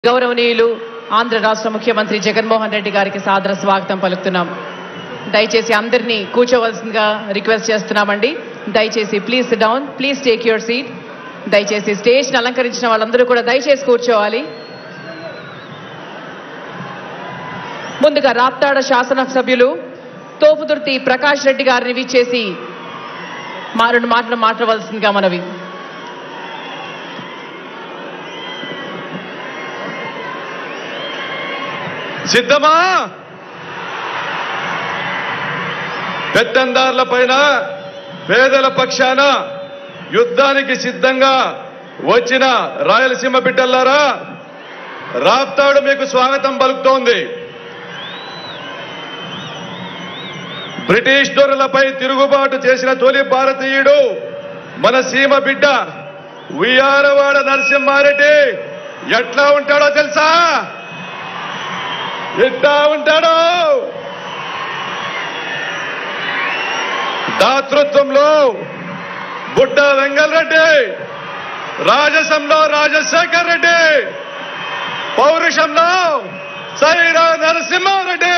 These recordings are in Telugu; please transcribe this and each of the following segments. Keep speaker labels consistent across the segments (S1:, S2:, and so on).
S1: గౌరవనీయులు ఆంధ్ర రాష్ట్ర ముఖ్యమంత్రి జగన్మోహన్ రెడ్డి గారికి సాదర స్వాగతం పలుకుతున్నాం దయచేసి అందరినీ కూర్చోవలసిందిగా రిక్వెస్ట్ చేస్తున్నామండి దయచేసి please down please take your seat దయచేసి స్టేజ్ని అలంకరించిన వాళ్ళందరూ కూడా దయచేసి కూర్చోవాలి ముందుగా రాప్తాడ శాసనసభ్యులు తోపుదుర్తి ప్రకాష్ రెడ్డి గారిని విచ్చేసి మా రెండు మాటలు మాట్లాడవలసిందిగా మనవి
S2: సిద్ధమా పెత్తందారుల పైన పేదల పక్షాన యుద్ధానికి సిద్ధంగా వచ్చిన రాయలసీమ బిడ్డల్లారా రాప్తాడు మీకు స్వాగతం పలుకుతోంది బ్రిటిష్ దొరలపై తిరుగుబాటు చేసిన తొలి భారతీయుడు మన సీమ బిడ్డ ఉయ్యారవాడ నరసింహారెడ్డి ఎట్లా ఉంటాడో తెలుసా ఎట్లా ఉంటాడు దాతృత్వంలో బుట్ట వెంగల్ రెడ్డి రాజసంలో రాజశేఖర్ రెడ్డి పౌరుషంలో సైరా నరసింహారెడ్డి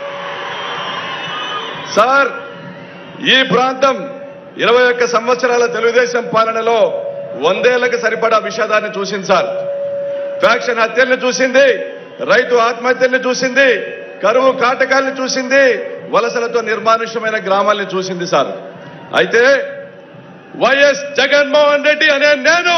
S2: సార్ ఈ ప్రాంతం ఇరవై ఒక్క సంవత్సరాల తెలుగుదేశం పాలనలో వందేళ్లకు సరిపడా విషాదాన్ని చూసింది సార్ ఫ్యాక్షన్ హత్యల్ని చూసింది రైతు ఆత్మహత్యల్ని చూసింది కరువు కాటకాల్ని చూసింది వలసలతో నిర్మానుష్యమైన గ్రామాల్ని చూసింది సార్ అయితే వైఎస్ జగన్మోహన్ రెడ్డి అనే నేను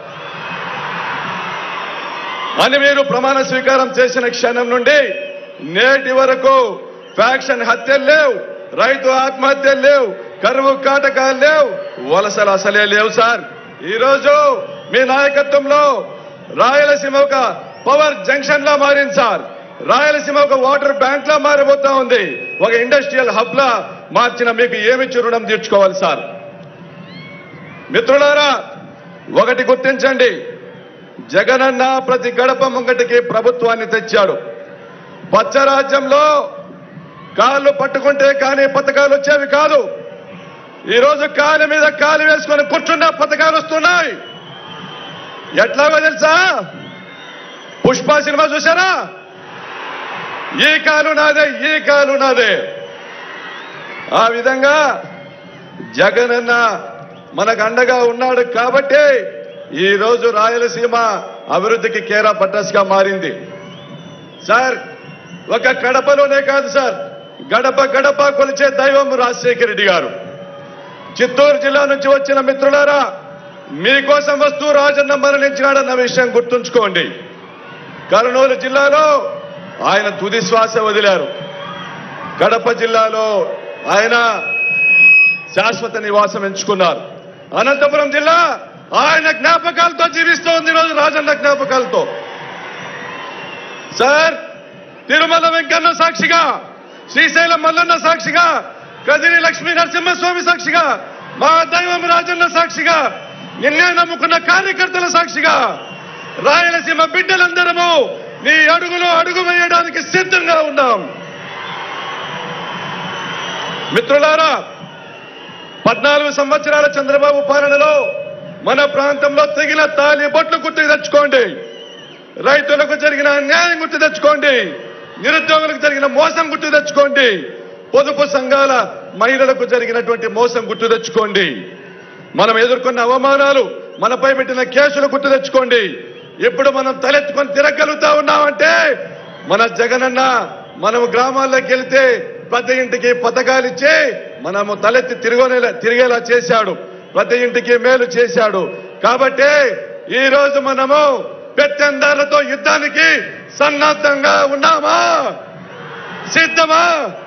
S2: అని మీరు ప్రమాణ స్వీకారం చేసిన క్షణం నుండి నేటి వరకు ఫ్యాక్షన్ హత్యలు లేవు రైతు ఆత్మహత్యలు లేవు కరువు కాటకాలు లేవు వలసలు అసలే లేవు సార్ ఈరోజు మీ నాయకత్వంలో రాయలసీమ ఒక పవర్ జంక్షన్ లా మారింది సార్ రాయలసీమ ఒక వాటర్ బ్యాంక్ లా మారిపోతా ఉంది ఒక ఇండస్ట్రియల్ హబ్ లా మార్చిన మీకు ఏమిచ్చి రుణం తీర్చుకోవాలి సార్ మిత్రులారా ఒకటి గుర్తించండి జగనన్న ప్రతి గడప ముంగటికి ప్రభుత్వాన్ని తెచ్చాడు పచ్చరాజ్యంలో కాళ్ళు పట్టుకుంటే కానీ పథకాలు వచ్చేవి కాదు ఈరోజు కాలు మీద కాలు వేసుకొని కూర్చున్న పథకాలు వస్తున్నాయి ఎట్లాగో తెలుసా పుష్ప సినిమా చూసారా ఈ కాలు నాదే ఈ కాలు నాదే ఆ విధంగా జగనన్న మనకు అండగా ఉన్నాడు కాబట్టి ఈ రోజు రాయలసీమ అభివృద్ధికి కేరా పట్టస్ గా మారింది సార్ ఒక కడపలోనే కాదు సార్ గడప గడప కొలిచే దైవం రాజశేఖర రెడ్డి గారు చిత్తూరు జిల్లా నుంచి వచ్చిన మిత్రులారా మీకోసం వస్తూ రాజన్న మరణించినాడన్న విషయం గుర్తుంచుకోండి కర్నూలు జిల్లాలో ఆయన తుది శ్వాస వదిలారు కడప జిల్లాలో ఆయన శాశ్వత నివాసం ఎంచుకున్నారు అనంతపురం జిల్లా ఆయన జ్ఞాపకాలతో జీవిస్తోంది ఈరోజు రాజన్న జ్ఞాపకాలతో సార్ తిరుమల వెంకన్న సాక్షిగా శ్రీశైలం మల్లన్న సాక్షిగా కదిరి లక్ష్మీ నరసింహస్వామి సాక్షిగా మా దైవం రాజన్న సాక్షిగా నిన్నే నమ్ముకున్న కార్యకర్తల సాక్షిగా రాయలసీమ బిడ్డలందరము నీ అడుగులో అడుగు వేయడానికి సిద్ధంగా ఉన్నాం మిత్రులారా పద్నాలుగు సంవత్సరాల చంద్రబాబు పాలనలో మన ప్రాంతంలో తెగిన తాలి బొట్లు గుర్తు తెచ్చుకోండి రైతులకు జరిగిన అన్యాయం గుర్తు తెచ్చుకోండి నిరుద్యోగులకు జరిగిన మోసం గుర్తు తెచ్చుకోండి పొదుపు సంఘాల మహిళలకు జరిగినటువంటి మోసం గుర్తు తెచ్చుకోండి మనం ఎదుర్కొన్న అవమానాలు మనపై పెట్టిన కేసులు గుర్తు తెచ్చుకోండి ఇప్పుడు మనం తలెత్తుకొని తిరగలుగుతా ఉన్నామంటే మన జగనన్న మనము గ్రామాల్లోకి వెళ్తే ప్రతి ఇంటికి పథకాలు ఇచ్చి మనము తలెత్తి తిరగనేలా తిరిగేలా చేశాడు ప్రతి ఇంటికి మేలు చేశాడు కాబట్టి ఈ రోజు మనము పెత్తందారులతో యుద్ధానికి సన్నద్ధంగా ఉన్నామా సిద్ధమా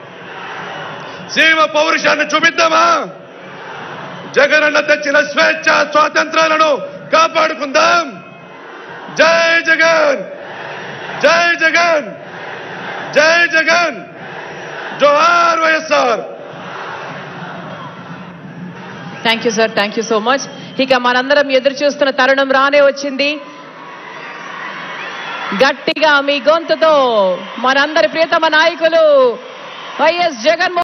S2: సీమ పౌరుషాన్ని చూపిద్దామా జగనన్న తెచ్చిన స్వేచ్ఛ స్వాతంత్రాలను కాపాడుకుందాం జై జగన్ జై జగన్ జై జగన్ జోహార్ YSR
S1: thank you sir thank you so much ఇక మనందరం ఎదురు చూస్తున్న తరుణం రానే వచ్చింది గట్టిగా మీ గొంతుతో మనందరి ప్రియతమ నాయకులు వైఎస్ జగన్మోహన్